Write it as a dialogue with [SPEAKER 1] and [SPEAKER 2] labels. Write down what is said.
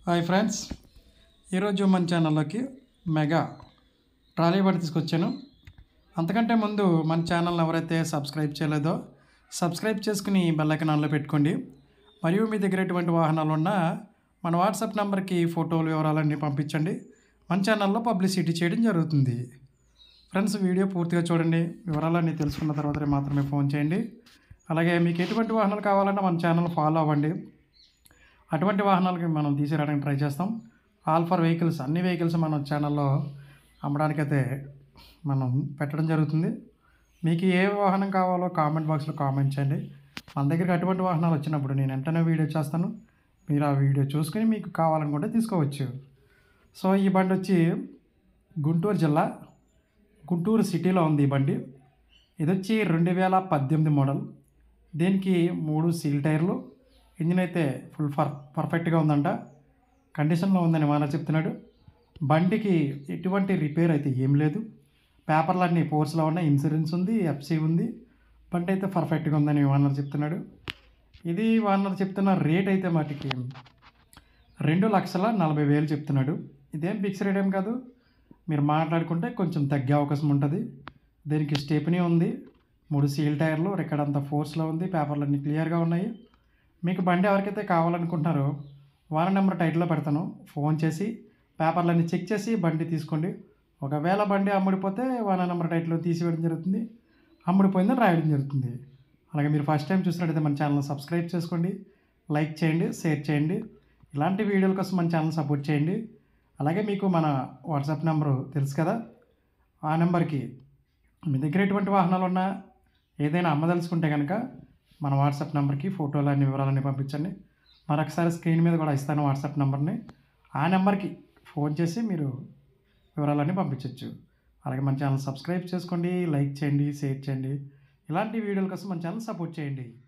[SPEAKER 1] hi friends ఈరోజు మన ఛానల్లోకి మెగా ట్రాలీ బండి తీసుకొచ్చాను అంతకంటే ముందు మన ఛానల్ని ఎవరైతే సబ్స్క్రైబ్ చేయలేదో సబ్స్క్రైబ్ చేసుకుని బెల్ ఐకాన్ ఆన్లో పెట్టుకోండి మరియు మీ దగ్గర ఎటువంటి వాహనాలు ఉన్నా మన వాట్సాప్ నెంబర్కి ఫోటోలు వివరాలన్నీ పంపించండి మన ఛానల్లో పబ్లిసిటీ చేయడం జరుగుతుంది ఫ్రెండ్స్ వీడియో పూర్తిగా చూడండి వివరాలన్నీ తెలుసుకున్న తర్వాత మాత్రమే ఫోన్ చేయండి అలాగే మీకు ఎటువంటి వాహనాలు కావాలన్నా మన ఛానల్ ఫాలో అవ్వండి అటువంటి వాహనాలకి మనం తీసుకురావడానికి ట్రై చేస్తాం ఆల్ ఫర్ వెహికల్స్ అన్ని వెహికల్స్ మన ఛానల్లో అమ్మడానికైతే మనం పెట్టడం జరుగుతుంది మీకు ఏ వాహనం కావాలో కామెంట్ బాక్స్లో కామెంట్ చేయండి మన దగ్గరికి అటువంటి వాహనాలు వచ్చినప్పుడు నేను వెంటనే వీడియో చేస్తాను మీరు ఆ వీడియో చూసుకుని మీకు కావాలనుకుంటే తీసుకోవచ్చు సో ఈ బండి వచ్చి గుంటూరు జిల్లా గుంటూరు సిటీలో ఉంది ఈ బండి ఇది వచ్చి రెండు వేల పద్దెనిమిది మోడల్ దీనికి మూడు సీల్ టైర్లు ఇంజిన్ అయితే ఫుల్ ఫర్ పర్ఫెక్ట్గా ఉందంట కండిషన్లో ఉందని మన చెప్తున్నాడు బండికి ఎటువంటి రిపేర్ అయితే ఏం లేదు పేపర్లు అన్నీ ఫోర్స్లో ఉన్నాయి ఇన్సూరెన్స్ ఉంది ఎఫ్సీ ఉంది బండి అయితే పర్ఫెక్ట్గా ఉందని వానర్ చెప్తున్నాడు ఇది వానర్ చెప్తున్న రేట్ అయితే వాటికి రెండు లక్షల నలభై వేలు చెప్తున్నాడు ఇదేం ఫిక్స్ రేట్ ఏం కాదు మీరు మాట్లాడుకుంటే కొంచెం తగ్గే అవకాశం ఉంటుంది దీనికి స్టెప్నీ ఉంది మూడు సీల్ టైర్లు రికార్డ్ అంతా ఫోర్స్లో ఉంది పేపర్లు అన్నీ క్లియర్గా ఉన్నాయి మీకు బండి ఎవరికైతే కావాలనుకుంటున్నారో వాన నెంబర్ టైట్లో పెడతాను ఫోన్ చేసి పేపర్లన్నీ చెక్ చేసి బండి తీసుకోండి ఒకవేళ బండి అమ్ముడిపోతే వాన నెంబర్ టైట్లో తీసివేయడం జరుగుతుంది అమ్ముడిపోయిందని రాయడం జరుగుతుంది అలాగే మీరు ఫస్ట్ టైం చూసినట్టయితే మన ఛానల్ సబ్స్క్రైబ్ చేసుకోండి లైక్ చేయండి షేర్ చేయండి ఇలాంటి వీడియోల కోసం మన ఛానల్ సపోర్ట్ చేయండి అలాగే మీకు మన వాట్సాప్ నెంబరు తెలుసు కదా ఆ నెంబర్కి మీ దగ్గర ఎటువంటి వాహనాలు ఉన్నా ఏదైనా అమ్మదలుచుకుంటే కనుక మన వాట్సాప్ నెంబర్కి ఫోటోలు అన్ని వివరాలన్నీ పంపించండి మరొకసారి స్క్రీన్ మీద కూడా ఇస్తాను వాట్సాప్ నెంబర్ని ఆ నెంబర్కి ఫోన్ చేసి మీరు వివరాలన్నీ పంపించవచ్చు అలాగే మన ఛానల్ సబ్స్క్రైబ్ చేసుకోండి లైక్ చేయండి షేర్ చేయండి ఇలాంటి వీడియోల కోసం మన ఛానల్ సపోర్ట్ చేయండి